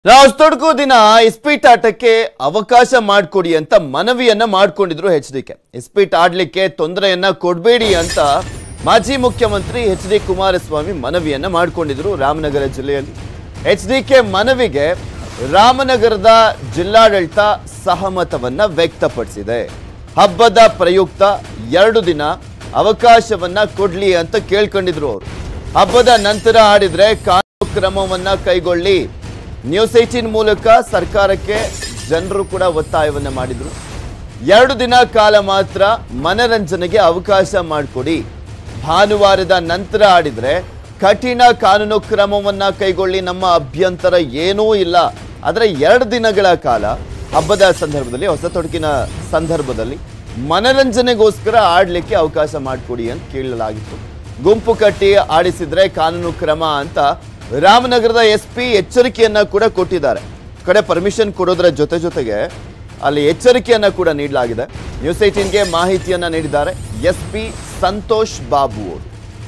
ನಾವು ತೊಡಗು ದಿನ ಇಸ್ಪೀಟ್ ಆಟಕ್ಕೆ ಅವಕಾಶ ಮಾಡಿಕೊಡಿ ಅಂತ ಮನವಿಯನ್ನ ಮಾಡ್ಕೊಂಡಿದ್ರು ಎಚ್ ಡಿ ಕೆ ಇಸ್ಪೀಟ್ ಆಡ್ಲಿಕ್ಕೆ ತೊಂದರೆಯನ್ನ ಕೊಡಬೇಡಿ ಅಂತ ಮಾಜಿ ಮುಖ್ಯಮಂತ್ರಿ ಎಚ್ ಡಿ ಕುಮಾರಸ್ವಾಮಿ ಮನವಿಯನ್ನ ಮಾಡ್ಕೊಂಡಿದ್ರು ರಾಮನಗರ ಜಿಲ್ಲೆಯಲ್ಲಿ ಎಚ್ ಡಿ ಕೆ ಮನವಿಗೆ ರಾಮನಗರದ ಜಿಲ್ಲಾಡಳಿತ ಸಹಮತವನ್ನ ವ್ಯಕ್ತಪಡಿಸಿದೆ ಹಬ್ಬದ ಪ್ರಯುಕ್ತ ಎರಡು ದಿನ ಅವಕಾಶವನ್ನ ಕೊಡ್ಲಿ ಅಂತ ಕೇಳ್ಕೊಂಡಿದ್ರು ಅವರು ಹಬ್ಬದ ನಂತರ ಆಡಿದ್ರೆ ಕಾನೂನು ಕ್ರಮವನ್ನ ಕೈಗೊಳ್ಳಿ ನ್ಯೂಸ್ ಏಟೀನ್ ಮೂಲಕ ಸರ್ಕಾರಕ್ಕೆ ಜನರು ಕೂಡ ಒತ್ತಾಯವನ್ನ ಮಾಡಿದ್ರು ಎರಡು ದಿನ ಕಾಲ ಮಾತ್ರ ಮನರಂಜನೆಗೆ ಅವಕಾಶ ಮಾಡಿಕೊಡಿ ಭಾನುವಾರದ ನಂತರ ಆಡಿದ್ರೆ ಕಠಿಣ ಕಾನೂನು ಕ್ರಮವನ್ನ ಕೈಗೊಳ್ಳಿ ನಮ್ಮ ಅಭ್ಯಂತರ ಏನೂ ಇಲ್ಲ ಆದರೆ ಎರಡು ದಿನಗಳ ಕಾಲ ಹಬ್ಬದ ಸಂದರ್ಭದಲ್ಲಿ ಹೊಸ ತೊಡಕಿನ ಸಂದರ್ಭದಲ್ಲಿ ಮನರಂಜನೆಗೋಸ್ಕರ ಆಡ್ಲಿಕ್ಕೆ ಅವಕಾಶ ಮಾಡಿಕೊಡಿ ಅಂತ ಕೇಳಲಾಗಿತ್ತು ಗುಂಪು ಕಟ್ಟಿ ಆಡಿಸಿದ್ರೆ ಕಾನೂನು ಕ್ರಮ ಅಂತ ರಾಮನಗರದ ಎಸ್ ಪಿ ಎಚ್ಚರಿಕೆಯನ್ನ ಕೂಡ ಕೊಟ್ಟಿದ್ದಾರೆ ಈ ಕಡೆ ಪರ್ಮಿಷನ್ ಕೊಡೋದ್ರ ಜೊತೆ ಜೊತೆಗೆ ಅಲ್ಲಿ ಎಚ್ಚರಿಕೆಯನ್ನ ಕೂಡ ನೀಡಲಾಗಿದೆ ನ್ಯೂಸ್ ಏಟೀನ್ಗೆ ಮಾಹಿತಿಯನ್ನ ನೀಡಿದ್ದಾರೆ ಎಸ್ ಪಿ ಸಂತೋಷ್ ಬಾಬು ಅವರು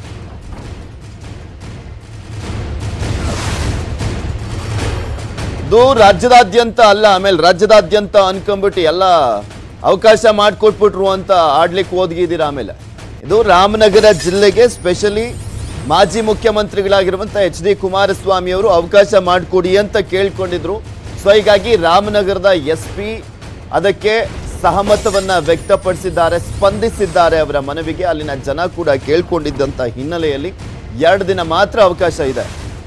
ಇದು ರಾಜ್ಯದಾದ್ಯಂತ ಅಲ್ಲ ಆಮೇಲೆ ರಾಜ್ಯದಾದ್ಯಂತ ಅನ್ಕೊಂಡ್ಬಿಟ್ಟು ಎಲ್ಲ ಅವಕಾಶ ಮಾಡಿಕೊಟ್ಬಿಟ್ರು ಅಂತ ಆಡ್ಲಿಕ್ಕೆ ಓದ್ಗಿದ್ದೀರಾ ಆಮೇಲೆ ಇದು ರಾಮನಗರ ಜಿಲ್ಲೆಗೆ ಸ್ಪೆಷಲಿ ಮಾಜಿ ಮುಖ್ಯಮಂತ್ರಿಗಳಾಗಿರುವಂತ ಎಚ್ ಡಿ ಕುಮಾರಸ್ವಾಮಿ ಅವರು ಅವಕಾಶ ಮಾಡಿಕೊಡಿ ಅಂತ ಕೇಳ್ಕೊಂಡಿದ್ರು ಸೊ ಹೀಗಾಗಿ ರಾಮನಗರದ ಎಸ್ ಪಿ ಅದಕ್ಕೆ ಸಹಮತವನ್ನ ವ್ಯಕ್ತಪಡಿಸಿದ್ದಾರೆ ಸ್ಪಂದಿಸಿದ್ದಾರೆ ಅವರ ಮನವಿಗೆ ಅಲ್ಲಿನ ಜನ ಕೂಡ ಕೇಳ್ಕೊಂಡಿದ್ದಂತ ಹಿನ್ನೆಲೆಯಲ್ಲಿ ಎರಡು ದಿನ ಮಾತ್ರ ಅವಕಾಶ ಇದೆ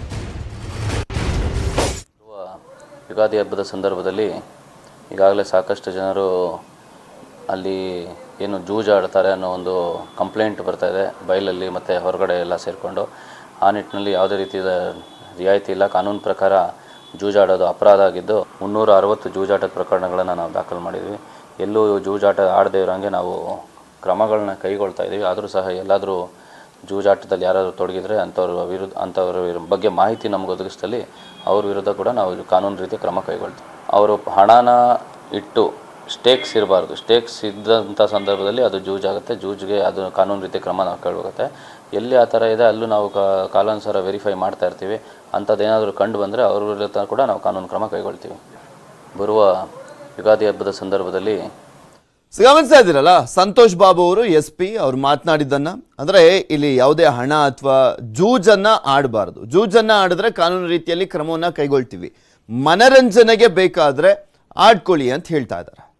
ಬರುವ ಯುಗಾದಿ ಹಬ್ಬದ ಸಂದರ್ಭದಲ್ಲಿ ಈಗಾಗಲೇ ಸಾಕಷ್ಟು ಜನರು ಅಲ್ಲಿ ಏನು ಜೂಜಾಡ್ತಾರೆ ಅನ್ನೋ ಒಂದು ಕಂಪ್ಲೇಂಟ್ ಬರ್ತಾ ಇದೆ ಬಯಲಲ್ಲಿ ಮತ್ತು ಹೊರಗಡೆ ಎಲ್ಲ ಸೇರಿಕೊಂಡು ಆ ನಿಟ್ಟಿನಲ್ಲಿ ಯಾವುದೇ ರೀತಿಯ ರಿಯಾಯಿತಿ ಇಲ್ಲ ಕಾನೂನು ಪ್ರಕಾರ ಜೂಜಾಡೋದು ಅಪರಾಧ ಆಗಿದ್ದು ಮುನ್ನೂರ ಅರವತ್ತು ಜೂಜಾಟದ ಪ್ರಕರಣಗಳನ್ನು ನಾವು ದಾಖಲು ಮಾಡಿದ್ವಿ ಎಲ್ಲೂ ಜೂಜಾಟ ಆಡದೇ ಇರೋಂಗೆ ನಾವು ಕ್ರಮಗಳನ್ನ ಕೈಗೊಳ್ತಾ ಇದ್ದೀವಿ ಆದರೂ ಸಹ ಎಲ್ಲಾದರೂ ಜೂಜಾಟದಲ್ಲಿ ಯಾರಾದರೂ ತೊಡಗಿದ್ರೆ ಅಂಥವ್ರ ವಿರುದ್ಧ ಅಂಥವ್ರ ವಿರು- ಬಗ್ಗೆ ಮಾಹಿತಿ ನಮ್ಗೆ ಒದಗಿಸಿದಲ್ಲಿ ಅವ್ರ ವಿರುದ್ಧ ಕೂಡ ನಾವು ಕಾನೂನು ರೀತಿ ಕ್ರಮ ಕೈಗೊಳ್ತೀವಿ ಅವರು ಹಣನ ಇಟ್ಟು ಸ್ಟೇಕ್ಸ್ ಇರಬಾರ್ದು ಸ್ಟೇಕ್ಸ್ ಇದ್ದಂಥ ಸಂದರ್ಭದಲ್ಲಿ ಅದು ಜೂಜಾಗುತ್ತೆ ಜೂಜ್ಗೆ ಅದು ಕಾನೂನು ರೀತಿ ಕ್ರಮ ನಾವು ಕೈಗೊಳ್ಳುತ್ತೆ ಎಲ್ಲಿ ಆ ಥರ ಇದೆ ಅಲ್ಲೂ ನಾವು ಕಾ- ಕಾಲಾನುಸಾರ ವೆರಿಫೈ ಮಾಡ್ತಾ ಇರ್ತೀವಿ ಅಂಥದ್ದೇನಾದರೂ ಕಂಡು ಬಂದರೆ ಅವ್ರ ವಿರುದ್ಧ ಕೂಡ ನಾವು ಕಾನೂನು ಕ್ರಮ ಕೈಗೊಳ್ತೀವಿ ಬರುವ ಯುಗಾದಿ ಹಬ್ಬದ ಸಂದರ್ಭದಲ್ಲಿ ಸೊ ಗಮನಿಸ್ತಾ ಇದ್ದೀರಲ್ಲ ಸಂತೋಷ್ ಬಾಬು ಅವರು ಎಸ್ ಪಿ ಅವ್ರು ಮಾತನಾಡಿದ್ದನ್ನ ಅಂದ್ರೆ ಇಲ್ಲಿ ಯಾವುದೇ ಹಣ ಅಥವಾ ಜೂಜನ್ನ ಆಡಬಾರ್ದು ಜೂಜನ್ನ ಆಡಿದ್ರೆ ಕಾನೂನು ರೀತಿಯಲ್ಲಿ ಕ್ರಮವನ್ನ ಕೈಗೊಳ್ತೀವಿ ಮನರಂಜನೆಗೆ ಬೇಕಾದ್ರೆ ಆಡ್ಕೊಳ್ಳಿ ಅಂತ ಹೇಳ್ತಾ ಇದ್ದಾರೆ